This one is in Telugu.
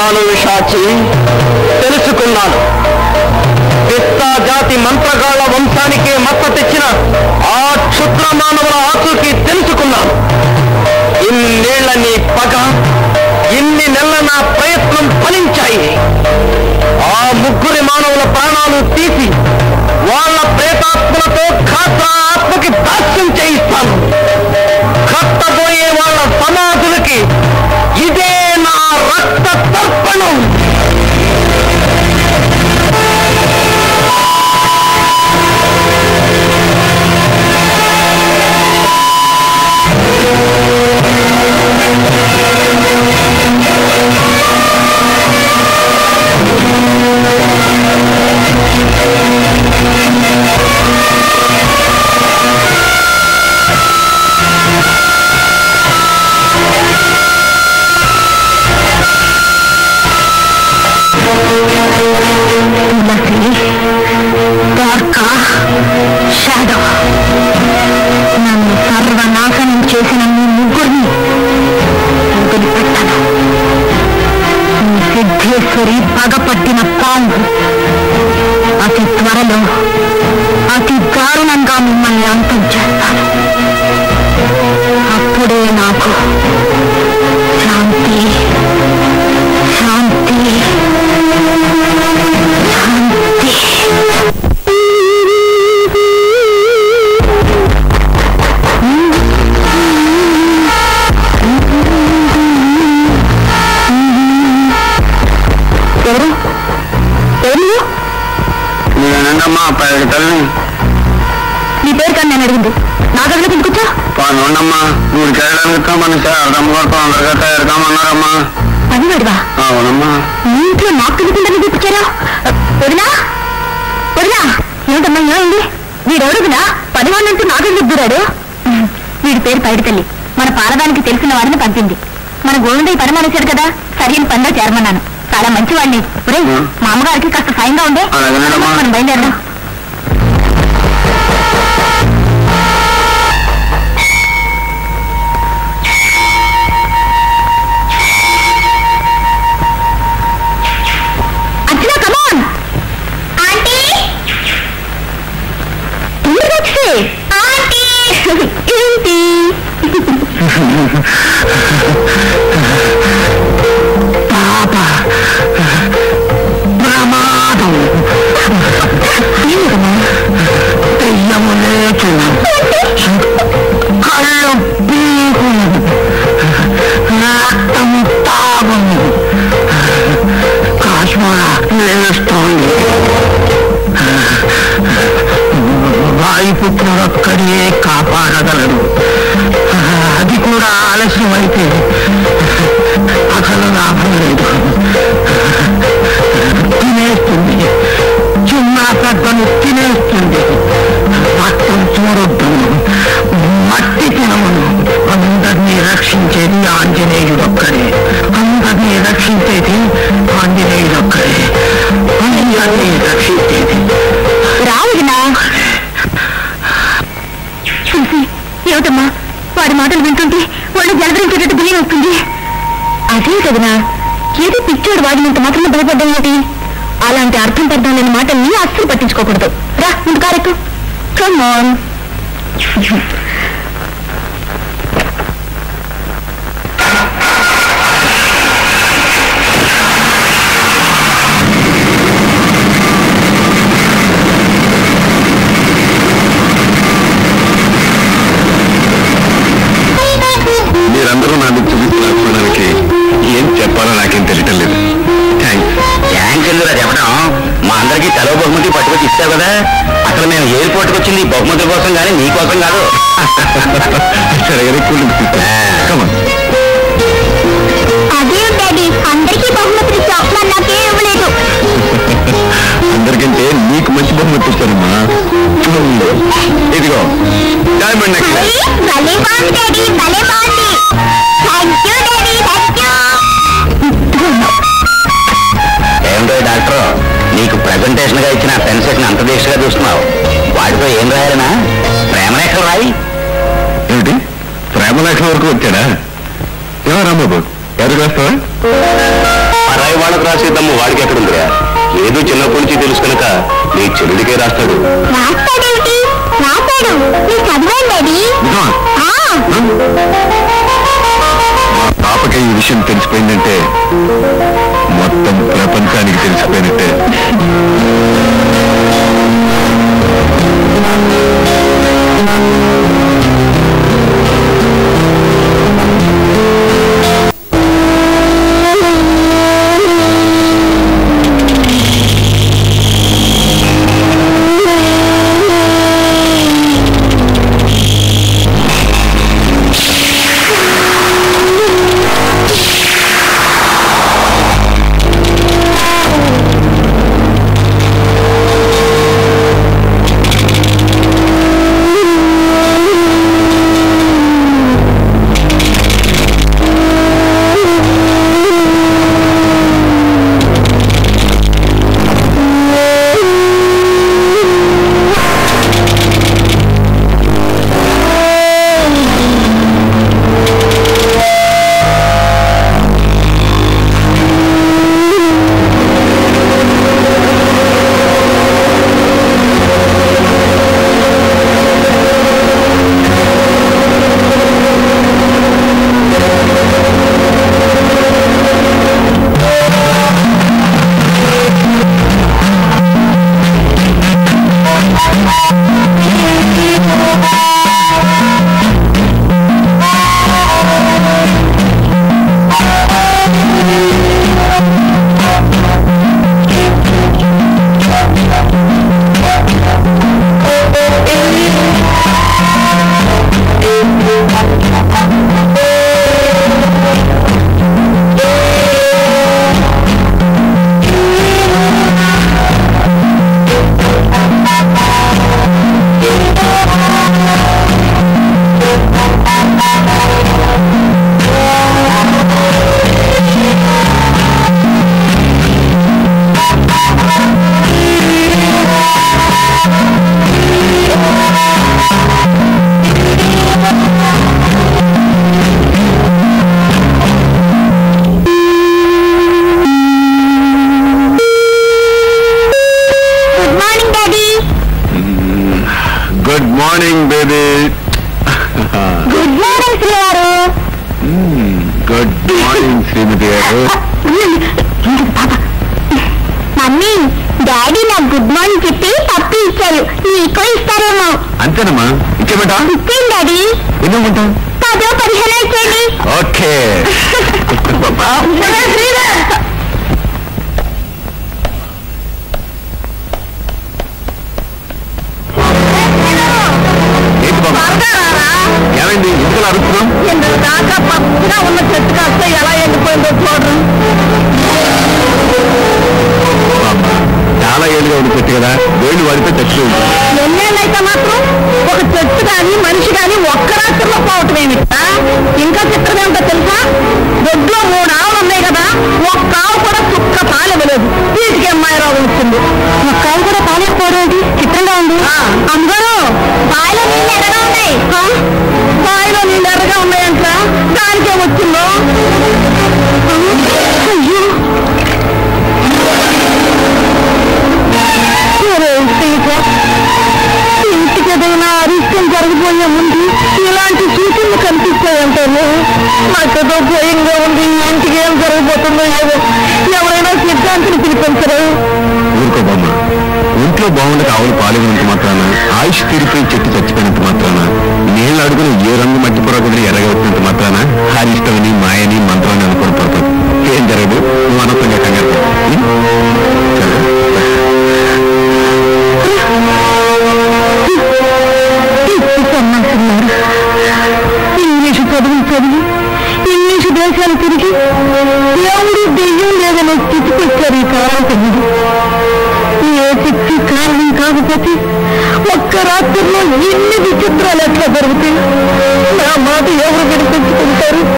తెలుసుకున్నాను విషాచి తెలుసుకున్నాను పిస్తా జాతి మంత్రగాళ్ల వంశానికి మచ్చ తెచ్చిన ఆ క్షుద్ర మానవుల ఆచూకీ తెలుసుకున్నాను ఇన్నేళ్ల నీ పగ ఇన్ని నెలల నా ప్రయత్నం ఫలించాయి ఆ ముగ్గురి మానవుల ప్రాణాలు తీసి వాళ్ళ ప్రేతాత్మలతో ఖాతా ఆత్మకి దాస్యం చేయిస్తాను కట్టబోయే వాళ్ళ సమాధులకి ఇదే నా రక్త తర్పణం తులసి ద్వారకా షాడో నన్ను సర్వనాశనం చేసిన మీ ముగ్గురిని వదిలిపెట్టను ఈ సిద్ధేశ్వరి పగపట్టిన పాము అతి త్వరలో అతి దారుణంగా మిమ్మల్ని అంతం చేస్తాను అప్పుడే నాకు శాంతి శాంతి ఎవరు ఎవరు నేనండమ్మా పైకి తల్లి నీ పేరు కానీ నేను అడిగింది నా దగ్గర తీసుకొచ్చా పనుండమ్మా ఊరికి వెళ్ళడానికి మన శారదమ్మ గారు తొందరగా తయారుకామన్నారమ్మా పని వాడివా అవునమ్మా మీ ఇంట్లో నాకు తెలియకుండా చూపించారా వదినా వదినా ఏమిటమ్మా ఏమైంది వీడెవడుగునా పనివాడినంటూ నాకెందుకు దిద్దురాడు వీడి పేరు పైడి తల్లి మన పాలదానికి తెలిసిన వాడిని పంపింది మన గోవిందయ్య పని మానేశాడు కదా సరైన పనిలో చేరమన్నాను చాలా మంచివాడిని ఒరేయ్, ఆ. మా అమ్మగారికి కాస్త సాయంగా ఉండే అలాగేనమ్మా. మనం బయలుదేరదాం అర్చన కమాన్ ఆంటీ తొందరగా వచ్చే ఆంటీ ఏంటి పాప ప్రమాదం దెయ్యము లేచు కళ్ళు పీకు రక్తం తాగును కాశ్మీర లేస్తోంది వాయుపుత్రుడొక్కడే కాపాడగలడు అది కూడా ఆలస్యమైతే అసలు లాభం లేదు తినేస్తుంది చిన్న పెద్దను తినేస్తుంది రక్తం చూడొద్దు మట్టి తినమును అందరినీ రక్షించేది ఆంజనేయుడొక్కడే అందరినీ రక్షించేది ఆంజనేయుడొక్కడే అందరినీ రక్షించేది రావునా చూసి ఏమిటమ్మా వాడి మాటలు వింటుంటే వాళ్ళు జలదరించేటట్టు భయం వస్తుంది అదే కదనా ఏదో పిచ్చోడు వాడినంత మాత్రమే భయపడ్డం ఏంటి అలాంటి అర్థం పడ్డం లేని మాటల్ని అస్సలు పట్టించుకోకూడదు రా ముందు కారెక్కు కమ్ ఆన్ మీరందరూ నా మీద చూపించడానికి ఏం చెప్పాలో నాకేం తెలియటం లేదు థ్యాంక్స్ థ్యాంక్స్ ఎందుకు చెప్పడం మా అందరికీ సెలవు బహుమతి పట్టుకొచ్చి ఇస్తావు కదా అసలు మేము ఎయిర్పోర్ట్కి వచ్చింది ఈ బహుమతి కోసం కానీ నీ కోసం కాదు సరే అదే డాడీ అందరికీ బహుమతులు చాక్లెట్ నాకే ఇవ్వలేదు అందరికంటే నీకు మంచి బహుమతి ఇస్తానమ్మా ఇదిగో డైమండ్ నెక్లెస్ భలే బాగుంది డాడీ భలే బాగుంది thank you daddy thank you ఏంటో డాక్టర్ నీకు ప్రెజెంటేషన్ గా ఇచ్చిన పెన్సెషన్ అంత దీక్షగా చూస్తున్నావు వాటితో ఏం రాయాలనా ప్రేమలేఖలు రాయి ఏమిటి ప్రేమలేఖ వరకు వచ్చాడా ఏమో రాంబాబు ఎవరు రాస్తావా పరాయి వాళ్ళకు రాసేద్దాము వాడికి ఎక్కడుందిరా ఏదో చిన్నప్పటి నుంచి తెలుసు కనుక నీ చెల్లుడికే రాస్తాడు రాస్తాడేమిటి రాస్తాడు నీ చదివండి నిజమా? మా పాపకి ఈ విషయం తెలిసిపోయిందంటే మొత్తం ప్రపంచానికి తెలిసిపోయినట్టే good morning daddy good morning baby good morning శ్రీవారు గుడ్ మార్నింగ్ శ్రీమతి గారు మమ్మీ డాడీ నాకు గుడ్ మార్నింగ్ చెప్పి పప్పు ఇచ్చారు నీకో ఇస్తారేమో అంతేనమ్మా ఇచ్చేమంటా ఇచ్చేయండి డాడీ ఎన్నోమంటా పదో పదిహేను ఇచ్చేయండి ఓకే ఏంటి బాబా ఏమైంది ఎందుకు అడుగుతున్నాం దాకా పప్పుగా ఉన్న చెట్టు కాస్త ఎలా ఎండిపోయిందో చూడరు చాలా ఏళ్ళుగా ఉండిపోతుంది కదా వేళ్ళు వాడితే చచ్చి ఉంటుంది ఎన్నేళ్ళైతే మాత్రం ఒక చెట్టు కానీ మనిషి కానీ ఒక్క రాత్రిలో పోవటం ఏమిటా ఇంకా చిత్రం ఏమిటో తెలుసా దొడ్లో మూడు ఆవులు ఉన్నాయి కదా ఒక్క ఆవు కూడా చుక్క పాలు ఇవ్వలేదు వీటికి అమ్మాయి రోగం వచ్చింది ఒక్క ఆవు కూడా పాలేకపోవడం చిత్రంగా ఉంది అందరూ బావిలో నీళ్ళు ఎర్రగా ఉన్నాయి బావిలో నీళ్ళు ఎర్రగా ఉన్నాయంట దానికే వచ్చిందో అయ్యో ఒరే సీత, ఇంటికి ఏదైనా అరిష్టం జరిగిపోయే ముందు ఇలాంటి సూచనలు కనిపిస్తాయంటారు నాకేదో భయంగా ఉంది ఇంటికి ఏం జరగబోతుందో ఏదో ఎవరైనా సిద్ధాంతిని పిలిపించరు ఊరుకో బొమ్మ ఒంట్లో బాగుండక ఆవులు పాల్గొనంత మాత్రాన ఆయుష్ తీరిపోయి చెట్టు చచ్చిపోయినంత మాత్రాన నీళ్ళు అడుగున ఏ రంగు మట్టి పొరకుని ఎరగ వచ్చినంత మాత్రాన హారిష్టమని మాయని మంత్రాన్ని అనుకుని పడతాడు ఏం జరగదు నువ్వు అనవసరంగా కంగారు పడకు. ఉం? సరే? సన్నాసున్నారు ఇంగ్లీషు చదువులు చదివి ఇంగ్లీషు దేశాలు తిరిగి దేవుడు దెయ్యం లేదనే స్థితికి వచ్చారు ఈ కాలం తెలియదు ఏ శక్తి కారణం కాకపోతే ఒక్క రాత్రిలో ఎన్ని విచిత్రాలు ఎట్లా జరుగుతాయి నా మాట ఎవరు వినిపించుకుంటారు